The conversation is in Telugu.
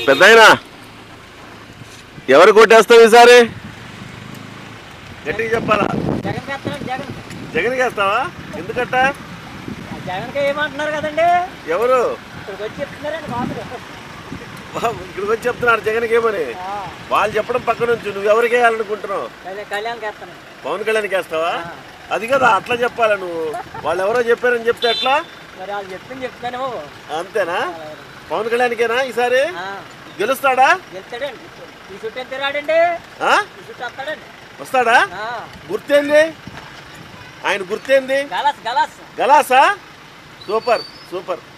పెద్దాయనా ఎవరు కొట్టేస్తావు ఈసారి గట్టిగా చెప్పాలా జగన్ చేస్తానండి జగన్ జగన్ వేస్తావా ఎందుకట్ట జగన్కి ఏమంటున్నారు కదండి ఎవరు ఇక్కడికి వచ్చి చెప్తున్నారండి మామూలు బాబు, ఇక్కడికి వచ్చి చెప్తున్నారు జగన్కి ఏమని ఆ, వాళ్ళు చెప్పడం పక్క నుంచి నువ్వు ఎవరికి వేయాలనుకుంటున్నావు కళ్యాణ్ కళ్యాణ్ చేస్తానండి పవన్ కళ్యాణ్కి వేస్తావా అది కదా అట్లా చెప్పాలా నువ్వు వాళ్ళు ఎవరో చెప్పారని చెప్తే ఎట్లా మరి వాళ్ళు చెప్పింది చెప్తానేమో అంతేనా పవన్ కళ్యాణ్కేనా ఈసారి ఆ, గెలుస్తాడా గెలుస్తాడండి ఈ చుట్టూ ఎంత రాడండి ఆ? ఈ చుట్టూ వస్తాడండి వస్తాడా ఆ, గుర్తేంది ఆయన గుర్తేంది గలాస్ గలాస్ గలాసా సూపర్ సూపర్